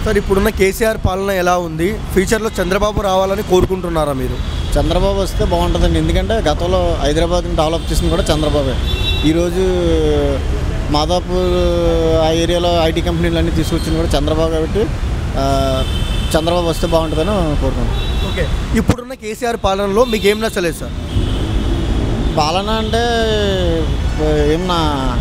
sir ఇప్పుడున్న కేసీఆర్ పాలన ఎలా ఉంది ఫ్యూచర్లో చంద్రబాబు రావాలని కోరుకుంటున్నారా మీరు చంద్రబాబు వస్తే బాగుంటుందండి ఎందుకంటే గతంలో హైదరాబాద్ని డెవలప్ చేసింది కూడా చంద్రబాబే ఈరోజు మాదాపూర్ ఆ ఏరియాలో ఐటీ కంపెనీలు అన్నీ తీసుకొచ్చింది కూడా చంద్రబాబు కాబట్టి ఆ, చంద్రబాబు వస్తే బాగుంటుందని కోరుకుంటున్నాను ఓకే ఇప్పుడున్న కేసీఆర్ పాలనలో మీకు ఏం నచ్చలేదు సార్ పాలన అంటే ఏమన్నా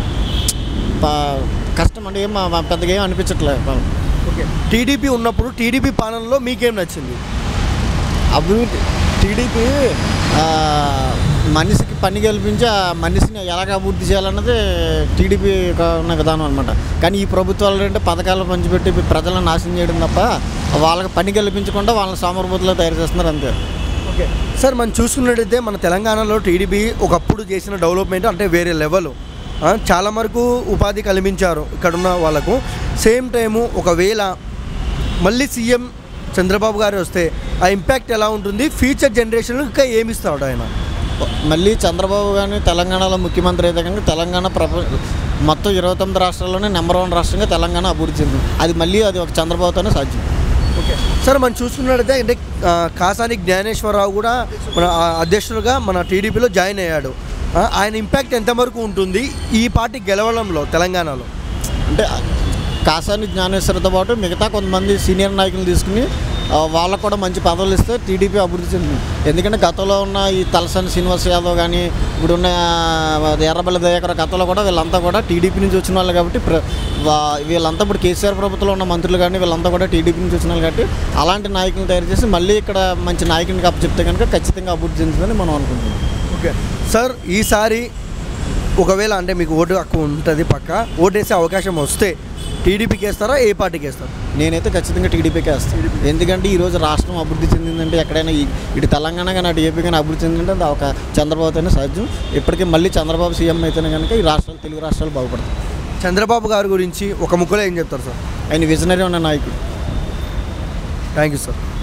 పా- కష్టం అంటే ఏం మా- మా పెద్దగా ఏం అనిపించట్లేదు ఓకే టీడీపీ ఉన్నప్పుడు టీడీపీ పాలనలో మీకేం నచ్చింది అభివృద్ధి టీడీపీ ఆ, మనిషికి పని కల్పించి ఆ మనిషిని ఎలాగ అభివృద్ధి చేయాలన్నది టీడీపీ ఉన్న విధానం అనమాట కానీ ఈ ప్రభుత్వాలు అంటే పథకాలు పంచిపెట్టి ప్రజలను నాశనం చేయడం తప్ప వాళ్ళకి పని కల్పించకుండా వాళ్ళని సోమరబుద్ధిలో తయారు చేస్తున్నారు అంతే ఓకే సార్ మనం చూసుకున్నట్టయితే మన తెలంగాణలో టీడీపీ ఒకప్పుడు చేసిన డెవలప్మెంట్ అంటే వేరే లెవెల్ చాలా వరకు ఉపాధి కల్పించారు ఇక్కడున్న వాళ్ళకు సేమ్ టైము ఒకవేళ మళ్ళీ సీఎం చంద్రబాబు గారు వస్తే ఆ ఇంపాక్ట్ ఎలా ఉంటుంది ఫ్యూచర్ జనరేషన్ ఇంకా ఏమి ఇస్తాడు ఆయన మళ్ళీ చంద్రబాబు కానీ తెలంగాణలో ముఖ్యమంత్రి అయితే కనుక తెలంగాణ ప్రప మొత్తం ఇరవై తొమ్మిది రాష్ట్రాల్లోనే నెంబర్ వన్ రాష్ట్రంగా తెలంగాణ అభివృద్ధి చెందింది అది మళ్ళీ అది ఒక చంద్రబాబుతోనే సాధ్యం ఓకే సార్ మనం చూసుకున్నట్టయితే అంటే ఆ, కాసాని జ్ఞానేశ్వరరావు కూడా మన ఆ, అధ్యక్షులుగా మన టీడీపీలో జాయిన్ అయ్యాడు ఆ, ఆయన ఇంపాక్ట్ ఎంతవరకు ఉంటుంది ఈ పార్టీ గెలవడంలో తెలంగాణలో అంటే కాసాని జ్ఞానేశ్వరితో పాటు మిగతా కొంతమంది సీనియర్ నాయకులు తీసుకుని ఆ, వాళ్ళకు కూడా మంచి పదవులు ఇస్తే టీడీపీ అభివృద్ధి చెందింది ఎందుకంటే గతంలో ఉన్న ఈ తలసాని శ్రీనివాస్ యాదవ్ కానీ ఇప్పుడున్న ఆ, ఎర్రబల్లి దయాకర్ గతంలో కూడా వీళ్ళంతా కూడా టీడీపీ నుంచి వచ్చిన వాళ్ళు కాబట్టి ప్ర వా- వీళ్ళంతా ఇప్పుడు కేసీఆర్ ప్రభుత్వంలో ఉన్న మంత్రులు కానీ వీళ్ళంతా కూడా టీడీపీ నుంచి వచ్చిన వాళ్ళు కాబట్టి అలాంటి నాయకులను తయారు చేసి మళ్ళీ ఇక్కడ మంచి నాయకునికి అప్పు చెప్తే కనుక ఖచ్చితంగా అభివృద్ధి చెందుతుందని మనం అనుకుంటున్నాం ఓకే సార్ ఈసారి ఒకవేళ అంటే మీకు ఓటు హక్కు ఉంటుంది పక్క ఓటేసే అవకాశం వస్తే టీడీపీకి వేస్తారా ఏ పార్టీకి వేస్తారు నేనైతే ఖచ్చితంగా టీడీపీకే వేస్తాను ఎందుకంటే ఈ రోజు రాష్ట్రం అభివృద్ధి చెందిందంటే ఎక్కడైనా ఈ- ఇటు తెలంగాణ కానీ అటు ఏపీ కానీ అభివృద్ధి చెందిందంటే అది ఒక చంద్రబాబుతోనే సాధ్యం ఇప్పటికీ మళ్ళీ చంద్రబాబు సీఎం అయితేనే కనుక ఈ రాష్ట్రాలు తెలుగు రాష్ట్రాలు బాగుపడతాయి చంద్రబాబు గారి గురించి ఒక ముక్కలో ఏం చెప్తారు సార్ ఆయన విజనరీ ఉన్న నాయకుడు థ్యాంక్ యూ సార్